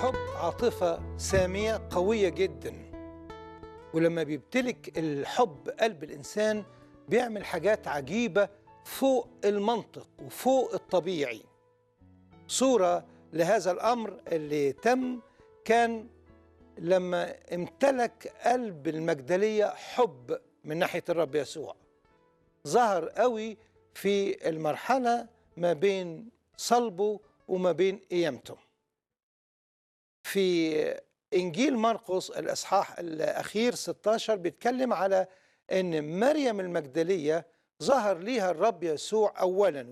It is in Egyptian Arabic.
الحب عاطفة سامية قوية جدا ولما بيمتلك الحب قلب الإنسان بيعمل حاجات عجيبة فوق المنطق وفوق الطبيعي صورة لهذا الأمر اللي تم كان لما امتلك قلب المجدلية حب من ناحية الرب يسوع ظهر قوي في المرحلة ما بين صلبه وما بين قيامته في إنجيل مرقس الإصحاح الأخير 16 بيتكلم على أن مريم المجدلية ظهر ليها الرب يسوع أولا